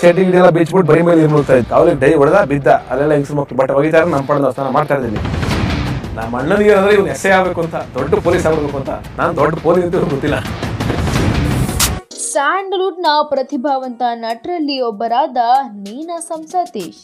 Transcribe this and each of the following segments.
ಚಡ್ಡಿ ಗಿಡಿ ಎಲ್ಲ ಬಿಚ್ಬಿಟ್ಟು ಬರಿ ಮೇಲೆ ಇರ್ಬಿಡ್ತಾ ಇತ್ತು ಅವ್ರಿಗೆ ಡೈ ಹೊಡೆದ ಬಿದ್ದ ಅಲ್ಲೆಲ್ಲ ಹೆಂಗಸರು ಮಕ್ಳು ಬಟ್ಟೆ ಒಗಿತಾರೆ ನಮ್ಮ ಪಡೆದ ಸ್ನಾನ ಮಾಡ್ತಾ ಇದ್ದೀನಿ ನಮ್ಮ ಅಣ್ಣನಿಗೆ ಅಂದ್ರೆ ಇವ್ನು ಎಸ್ಸೆ ಆಗ್ಬೇಕು ಅಂತ ದೊಡ್ಡ ಪೊಲೀಸ್ ಆಗ್ಬೇಕು ಅಂತ ನಾನು ದೊಡ್ಡ ಪೊಲೀಸ್ ಅಂತ ಇವ್ನಿಗೆ ಗೊತ್ತಿಲ್ಲ ಸ್ಯಾಂಡಲ್ವುಡ್ನ ಪ್ರತಿಭಾವಂತ ನಟರಲ್ಲಿ ಒಬ್ಬರಾದ ನೀನಾಸಂ ಸತೀಶ್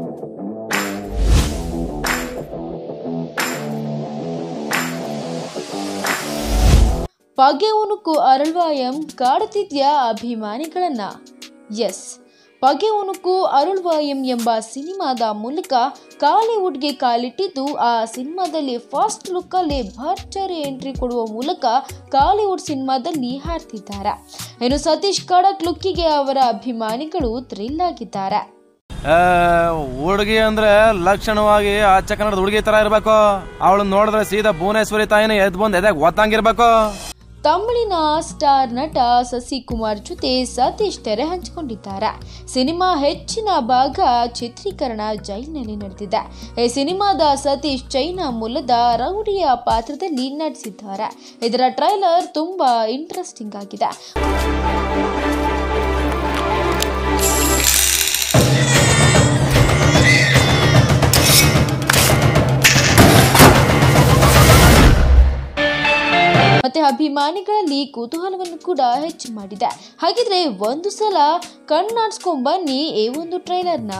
ಪಗೆ ಉಣುಕು ಅರಳ್ವಾಯಂ ಕಾಡುತ್ತಿದ್ಯ ಅಭಿಮಾನಿಗಳನ್ನ ಎಸ್ ಪಗೆ ಉಣುಕು ಅರುಳ್ವಾಯಂ ಎಂಬ ಸಿನಿಮಾದ ಮೂಲಕ ಕಾಲಿವುಡ್ಗೆ ಕಾಲಿಟ್ಟಿದ್ದು ಆ ಸಿನಿಮಾದಲ್ಲಿ ಫಸ್ಟ್ ಲುಕ್ಕಲ್ಲಿ ಭರ್ಜರಿ ಎಂಟ್ರಿ ಕೊಡುವ ಮೂಲಕ ಕಾಲಿವುಡ್ ಸಿನಿಮಾದಲ್ಲಿ ಹಾಡ್ತಿದ್ದಾರೆ ಇನ್ನು ಸತೀಶ್ ಖಡಕ್ ಲುಕ್ಕಿಗೆ ಅವರ ಅಭಿಮಾನಿಗಳು ಥ್ರಿಲ್ ಆಗಿದ್ದಾರೆ ಹುಡುಗಿ ಅಂದ್ರೆ ಲಕ್ಷಣವಾಗಿ ಆಚ ಕನ್ನಡದ ಹುಡುಗಿ ತರ ಇರ್ಬೇಕು ಅವಳು ನೋಡಿದ್ರೆ ಸೀದಾ ಭುವನೇಶ್ವರಿ ತಾಯಿನ ಎದ್ ಬಂದ್ ಎದಾಗ ಒತ್ತಂಗಿರ್ಬೇಕು ತಮಿಳಿನ ಸ್ಟಾರ್ ನಟ ಶಶಿಕುಮಾರ್ ಜೊತೆ ಸತೀಶ್ ತೆರೆ ಹಂಚಿಕೊಂಡಿದ್ದಾರೆ ಸಿನಿಮಾ ಹೆಚ್ಚಿನ ಭಾಗ ಚಿತ್ರೀಕರಣ ಜೈಲಿನಲ್ಲಿ ನಡೆದಿದೆ ಈ ಸಿನಿಮಾದ ಸತೀಶ್ ಚೈನಾ ಮೂಲದ ರೌಡಿಯ ಪಾತ್ರದಲ್ಲಿ ನಟಿಸಿದ್ದಾರೆ ಇದರ ಟ್ರೈಲರ್ ತುಂಬಾ ಇಂಟ್ರೆಸ್ಟಿಂಗ್ ಆಗಿದೆ ಮತ್ತೆ ಅಭಿಮಾನಿಗಳಲ್ಲಿ ಕುತೂಹಲವನ್ನು ಕೂಡ ಹೆಚ್ಚು ಮಾಡಿದೆ ಹಾಗಿದ್ರೆ ಒಂದು ಸಲ ಕಣ್ಣಾಡ್ಸ್ಕೊಂಡ್ ಬನ್ನಿ ಈ ಒಂದು ಟ್ರೈಲರ್ನ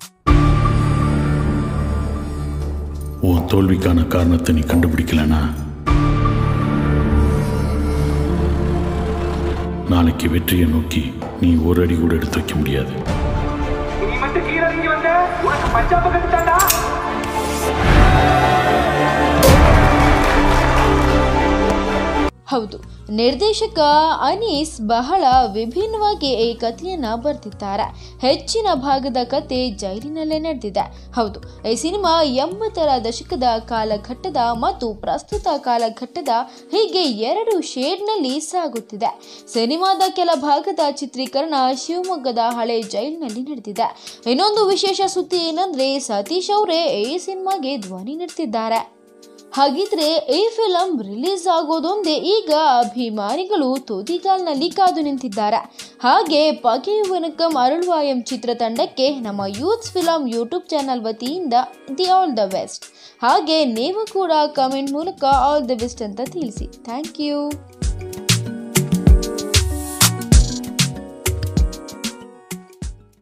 உன் தோல்விக்கான காரணத்தை நீ கண்டுபிடிக்கலனா நாளைக்கு வெற்றியை நோக்கி நீ ஒரு அடி கூட எடுத்து வைக்க முடியாது நீ மட்டும் கீழே இறங்கி வந்த உனக்கு பஞ்சாப கட்டுத்தாண்டா ಹೌದು ನಿರ್ದೇಶಕ ಅನೀಸ್ ಬಹಳ ವಿಭಿನ್ನವಾಗಿ ಈ ಕಥೆಯನ್ನ ಬರ್ತಿದ್ದಾರೆ ಹೆಚ್ಚಿನ ಭಾಗದ ಕತೆ ಜೈಲಿನಲ್ಲೇ ನಡೆದಿದೆ ಹೌದು ಈ ಸಿನಿಮಾ ಎಂಬತ್ತರ ದಶಕದ ಕಾಲಘಟ್ಟದ ಮತ್ತು ಪ್ರಸ್ತುತ ಕಾಲಘಟ್ಟದ ಹೀಗೆ ಎರಡು ಶೇಡ್ನಲ್ಲಿ ಸಾಗುತ್ತಿದೆ ಸಿನಿಮಾದ ಕೆಲ ಭಾಗದ ಚಿತ್ರೀಕರಣ ಶಿವಮೊಗ್ಗದ ಹಳೆ ಜೈಲಿನಲ್ಲಿ ನಡೆದಿದೆ ಇನ್ನೊಂದು ವಿಶೇಷ ಸುದ್ದಿ ಏನಂದ್ರೆ ಸತೀಶ್ ಅವರೇ ಈ ಸಿನಿಮಾಗೆ ಧ್ವನಿ ನೀಡ್ತಿದ್ದಾರೆ ಹಾಗಿದ್ರೆ ಈ ಫಿಲಂ ರಿಲೀಸ್ ಆಗೋದೊಂದೇ ಈಗ ಅಭಿಮಾನಿಗಳು ತುದಿಗಾಲ್ನಲ್ಲಿ ಕಾದು ನಿಂತಿದ್ದಾರೆ ಹಾಗೆ ಪಗೆಯುವನಕಂ ಅರುಳ್ವಾಯಂ ಚಿತ್ರತಂಡಕ್ಕೆ ನಮ್ಮ ಯೂತ್ಸ್ ಫಿಲಂ ಯೂಟ್ಯೂಬ್ ಚಾನಲ್ ವತಿಯಿಂದ ದಿ ಆಲ್ ದ ಬೆಸ್ಟ್ ಹಾಗೆ ನೀವು ಕೂಡ ಕಮೆಂಟ್ ಮೂಲಕ ಆಲ್ ದ ಬೆಸ್ಟ್ ಅಂತ ತಿಳಿಸಿ ಥ್ಯಾಂಕ್ ಯು